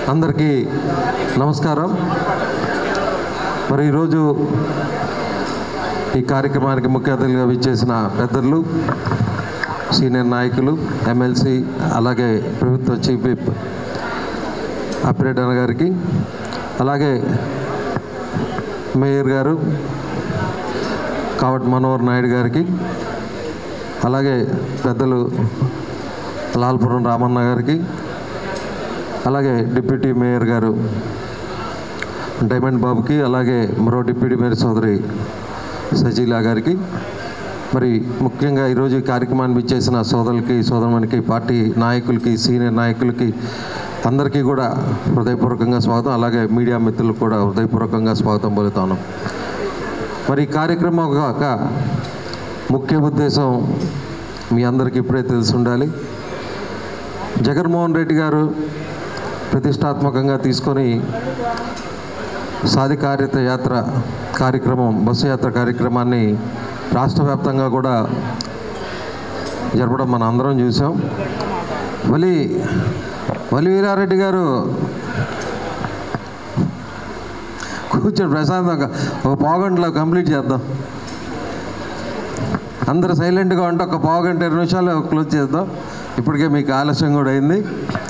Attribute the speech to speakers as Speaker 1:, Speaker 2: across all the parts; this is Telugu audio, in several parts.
Speaker 1: అందరికీ నమస్కారం మరి ఈరోజు ఈ కార్యక్రమానికి ముఖ్య అతిథులుగా విచ్చేసిన పెద్దలు సీనియర్ నాయకులు ఎమ్మెల్సీ అలాగే ప్రభుత్వ చీఫ్ విప్ అప్పిరెడ్డి అన్న గారికి అలాగే మేయర్ గారు కావట్ మనోహర్ నాయుడు గారికి అలాగే పెద్దలు లాల్పురం రామన్న గారికి అలాగే డిప్యూటీ మేయర్ గారు డైమండ్ బాబుకి అలాగే మరో డిప్యూటీ మేయర్ సోదరి సజీలా గారికి మరి ముఖ్యంగా ఈరోజు ఈ కార్యక్రమాన్ని ఇచ్చేసిన సోదరులకి సోదరునికి పార్టీ నాయకులకి సీనియర్ నాయకులకి అందరికీ కూడా హృదయపూర్వకంగా స్వాగతం అలాగే మీడియా మిత్రులకు కూడా హృదయపూర్వకంగా స్వాగతం పలుకుతాను మరి ఈ కార్యక్రమం ఒక ముఖ్య ఉద్దేశం మీ అందరికీ ఇప్పుడే తెలిసి ఉండాలి జగన్మోహన్ రెడ్డి గారు ప్రతిష్టాత్మకంగా తీసుకొని సాధికారిత యాత్ర కార్యక్రమం బస్సు యాత్ర కార్యక్రమాన్ని రాష్ట్ర వ్యాప్తంగా కూడా జరపడం మనం అందరం చూసాం వలి వలి వీరారెడ్డి గారు కూర్చొని ప్రశాంతంగా ఒక పావుగంటలో కంప్లీట్ చేద్దాం అందరూ సైలెంట్గా ఉంటే ఒక పావు గంట ఇరవై నిమిషాలు క్లోజ్ చేద్దాం ఇప్పటికే మీకు ఆలస్యం కూడా అయింది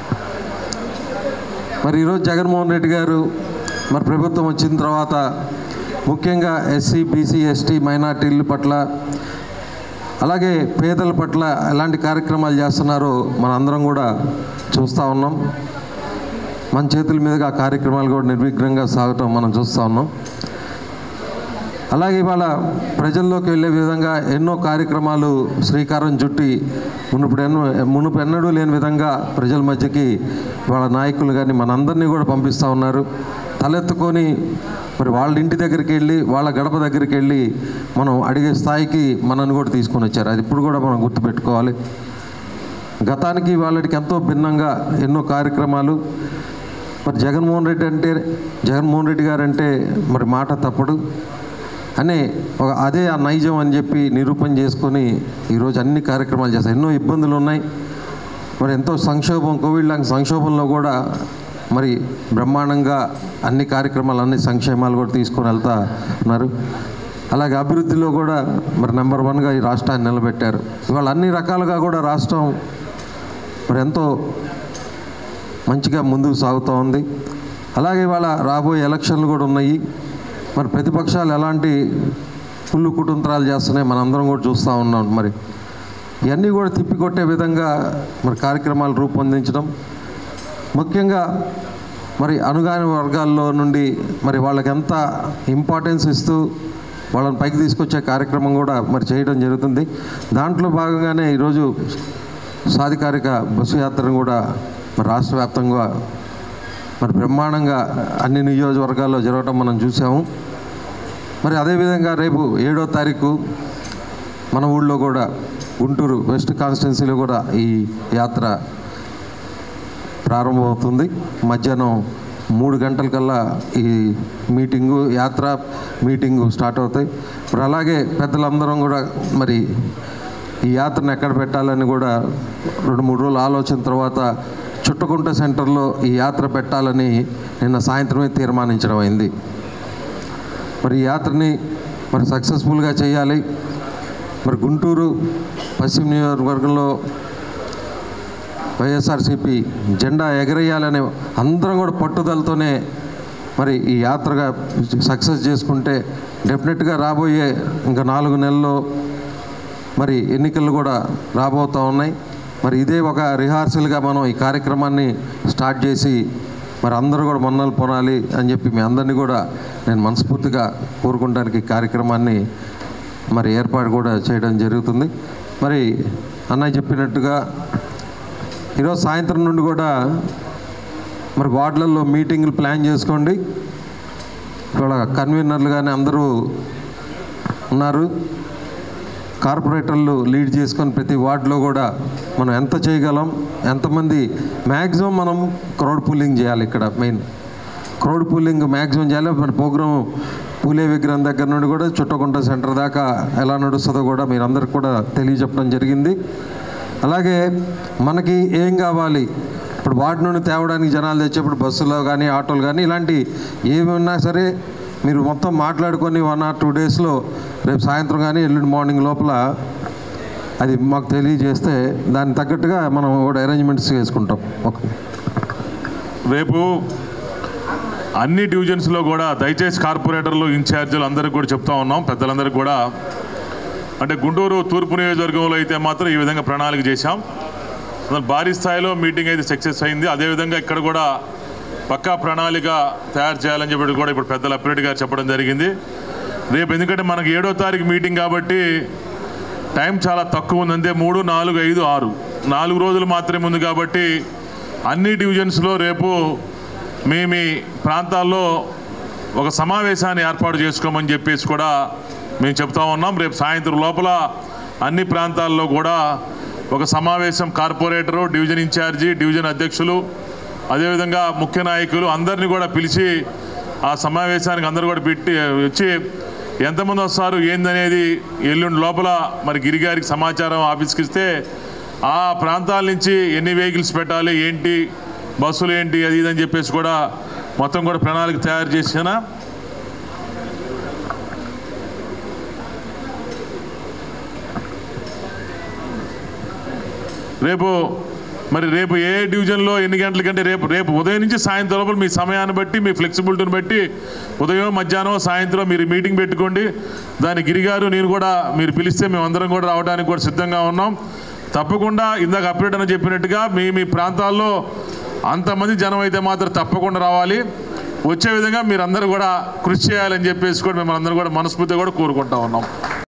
Speaker 1: మరి ఈరోజు జగన్మోహన్ రెడ్డి గారు మరి ప్రభుత్వం వచ్చిన తర్వాత ముఖ్యంగా ఎస్సీ బీసీ ఎస్టీ మైనార్టీల పట్ల అలాగే పేదల పట్ల ఎలాంటి కార్యక్రమాలు చేస్తున్నారో మన అందరం కూడా చూస్తూ ఉన్నాం మన చేతుల మీదుగా ఆ కార్యక్రమాలు కూడా నిర్విఘ్నంగా సాగటం మనం చూస్తూ ఉన్నాం అలాగే ఇవాళ ప్రజల్లోకి వెళ్ళే విధంగా ఎన్నో కార్యక్రమాలు శ్రీకారం చుట్టి మునుపు ఎన్నో మునుపు ఎన్నడూ లేని విధంగా ప్రజల మధ్యకి వాళ్ళ నాయకులు కానీ మనందరినీ కూడా పంపిస్తూ ఉన్నారు తలెత్తుకొని మరి వాళ్ళ ఇంటి దగ్గరికి వెళ్ళి వాళ్ళ గడప దగ్గరికి వెళ్ళి మనం అడిగే స్థాయికి మనల్ని కూడా తీసుకొని వచ్చారు అది ఇప్పుడు కూడా మనం గుర్తుపెట్టుకోవాలి గతానికి వాళ్ళకి ఎంతో భిన్నంగా ఎన్నో కార్యక్రమాలు మరి జగన్మోహన్ రెడ్డి అంటే జగన్మోహన్ రెడ్డి గారు అంటే మరి మాట తప్పడు అనే ఒక అదే ఆ నైజం అని చెప్పి నిరూపణ చేసుకొని ఈరోజు అన్ని కార్యక్రమాలు చేస్తాయి ఎన్నో ఇబ్బందులు ఉన్నాయి మరి ఎంతో సంక్షోభం కోవిడ్ లాంటి సంక్షోభంలో కూడా మరి బ్రహ్మాండంగా అన్ని కార్యక్రమాలు అన్ని సంక్షేమాలు కూడా తీసుకొని వెళ్తా ఉన్నారు అలాగే అభివృద్ధిలో కూడా మరి నెంబర్ వన్గా ఈ రాష్ట్రాన్ని నిలబెట్టారు ఇవాళ అన్ని రకాలుగా కూడా రాష్ట్రం మరి ఎంతో మంచిగా ముందుకు సాగుతూ ఉంది అలాగే ఇవాళ రాబోయే ఎలక్షన్లు కూడా ఉన్నాయి మరి ప్రతిపక్షాలు ఎలాంటి కుళ్ళు కుటుంత్రాలు చేస్తున్నాయి మనందరం కూడా చూస్తూ ఉన్నాం మరి ఇవన్నీ కూడా తిప్పికొట్టే విధంగా మరి కార్యక్రమాలు రూపొందించడం ముఖ్యంగా మరి అనుగాని వర్గాల్లో నుండి మరి వాళ్ళకి ఎంత ఇంపార్టెన్స్ ఇస్తూ వాళ్ళని పైకి తీసుకొచ్చే కార్యక్రమం కూడా మరి చేయడం జరుగుతుంది దాంట్లో భాగంగానే ఈరోజు సాధికారిక బస్సు యాత్రను కూడా మరి రాష్ట్ర వ్యాప్తంగా మరి బ్రహ్మాండంగా అన్ని నియోజకవర్గాల్లో జరగడం మనం చూసాము మరి అదేవిధంగా రేపు ఏడో తారీఖు మన ఊళ్ళో కూడా గుంటూరు వెస్ట్ కాన్స్టిట్యున్సీలో కూడా ఈ యాత్ర ప్రారంభమవుతుంది మధ్యాహ్నం మూడు గంటలకల్లా ఈ మీటింగు యాత్ర మీటింగు స్టార్ట్ అవుతాయి మరి అలాగే పెద్దలందరం కూడా మరి ఈ యాత్రను ఎక్కడ పెట్టాలని కూడా రెండు మూడు రోజులు ఆలోచన తర్వాత చుట్టుకుంట సెంటర్లో ఈ యాత్ర పెట్టాలని నిన్న సాయంత్రమే తీర్మానించడం అయింది మరి ఈ యాత్రని మరి సక్సెస్ఫుల్గా చేయాలి మరి గుంటూరు పశ్చిమ నియోజకవర్గంలో వైఎస్ఆర్సీపీ జెండా ఎగరేయాలనే అందరం కూడా పట్టుదలతోనే మరి ఈ యాత్రగా సక్సెస్ చేసుకుంటే డెఫినెట్గా రాబోయే ఇంకా నాలుగు నెలల్లో మరి ఎన్నికలు కూడా రాబోతూ ఉన్నాయి మరి ఇదే ఒక రిహార్సల్గా మనం ఈ కార్యక్రమాన్ని స్టార్ట్ చేసి మరి అందరూ కూడా మొన్నలు పొనాలి అని చెప్పి మీ అందరినీ కూడా నేను మనస్ఫూర్తిగా కోరుకుంటానికి ఈ కార్యక్రమాన్ని మరి ఏర్పాటు కూడా చేయడం జరుగుతుంది మరి అన్నయ్య చెప్పినట్టుగా ఈరోజు సాయంత్రం నుండి కూడా మరి వార్డులలో మీటింగ్లు ప్లాన్ చేసుకోండి ఇవాళ కన్వీనర్లు కానీ అందరూ ఉన్నారు కార్పొరేటర్లు లీడ్ చేసుకొని ప్రతి వార్డులో కూడా మనం ఎంత చేయగలం ఎంతమంది మ్యాక్సిమం మనం క్రౌడ్ పూలింగ్ చేయాలి ఇక్కడ మెయిన్ క్రౌడ్ పూలింగ్ మ్యాక్సిమం చేయాలి మన ప్రోగ్రామ్ పూలే విగ్రహం దగ్గర నుండి కూడా చుట్టకుంట సెంటర్ దాకా ఎలా నడుస్తుందో కూడా మీరందరికి కూడా తెలియజెప్పడం జరిగింది అలాగే మనకి ఏం కావాలి ఇప్పుడు వాటి నుండి తేవడానికి జనాలు తెచ్చేప్పుడు బస్సులో కానీ ఆటోలు కానీ ఇలాంటి ఏమి ఉన్నా సరే మీరు మొత్తం మాట్లాడుకొని వన్ ఆర్ టూ డేస్లో రేపు సాయంత్రం కానీ ఎల్లుండి మార్నింగ్ లోపల అది మాకు తెలియజేస్తే దానికి తగ్గట్టుగా మనం కూడా అరేంజ్మెంట్స్ చేసుకుంటాం ఓకే
Speaker 2: రేపు అన్ని డివిజన్స్లో కూడా దయచేసి కార్పొరేటర్లు ఇన్ఛార్జీలు అందరికీ కూడా చెప్తా ఉన్నాం పెద్దలందరికీ కూడా అంటే గుంటూరు తూర్పు నియోజకవర్గంలో అయితే మాత్రం ఈ విధంగా ప్రణాళిక చేశాం అందులో భారీ స్థాయిలో మీటింగ్ అయితే సక్సెస్ అయింది అదేవిధంగా ఇక్కడ కూడా పక్కా ప్రణాళిక తయారు చేయాలని చెప్పి కూడా ఇప్పుడు పెద్దల అప్పిరెడ్డి గారు చెప్పడం జరిగింది రేపు ఎందుకంటే మనకి ఏడో తారీఖు మీటింగ్ కాబట్టి టైం చాలా తక్కువ ఉంది అంతే మూడు నాలుగు ఐదు ఆరు నాలుగు రోజులు మాత్రమే ఉంది కాబట్టి అన్ని డివిజన్స్లో రేపు మీ మీ ప్రాంతాల్లో ఒక సమావేశాన్ని ఏర్పాటు చేసుకోమని చెప్పేసి కూడా మేము చెప్తా ఉన్నాం రేపు సాయంత్రం లోపల అన్ని ప్రాంతాల్లో కూడా ఒక సమావేశం కార్పొరేటరు డివిజన్ ఇన్ఛార్జి డివిజన్ అధ్యక్షులు అదేవిధంగా ముఖ్య నాయకులు అందరినీ కూడా పిలిచి ఆ సమావేశానికి అందరూ కూడా పెట్టి వచ్చి ఎంతమంది వస్తారు ఏందనేది ఎల్లుండి లోపల మరి గిరిగారికి సమాచారం ఆఫీస్కి ఇస్తే ఆ ప్రాంతాల నుంచి ఎన్ని వెహికల్స్ పెట్టాలి ఏంటి బస్సులు ఏంటి అది ఇది అని చెప్పేసి కూడా మొత్తం కూడా ప్రణాళిక తయారు చేసిన రేపు మరి రేపు ఏ డివిజన్లో ఎన్ని గంటలకంటే రేపు రేపు ఉదయం నుంచి సాయంత్రం లోపల మీ సమయాన్ని బట్టి మీ ఫ్లెక్సిబిలిటీని బట్టి ఉదయం మధ్యాహ్నం సాయంత్రం మీరు మీటింగ్ పెట్టుకోండి దాని గిరిగారు నేను కూడా మీరు పిలిస్తే మేము అందరం కూడా రావడానికి కూడా సిద్ధంగా ఉన్నాం తప్పకుండా ఇందాక అప్డేట్ అని చెప్పినట్టుగా మీ మీ ప్రాంతాల్లో అంతమంది జనం అయితే మాత్రం తప్పకుండా రావాలి వచ్చే విధంగా మీరందరూ కూడా కృషి చేయాలని చెప్పేసి కూడా మిమ్మల్ని అందరూ కూడా మనస్ఫూర్తిగా కూడా కోరుకుంటా ఉన్నాం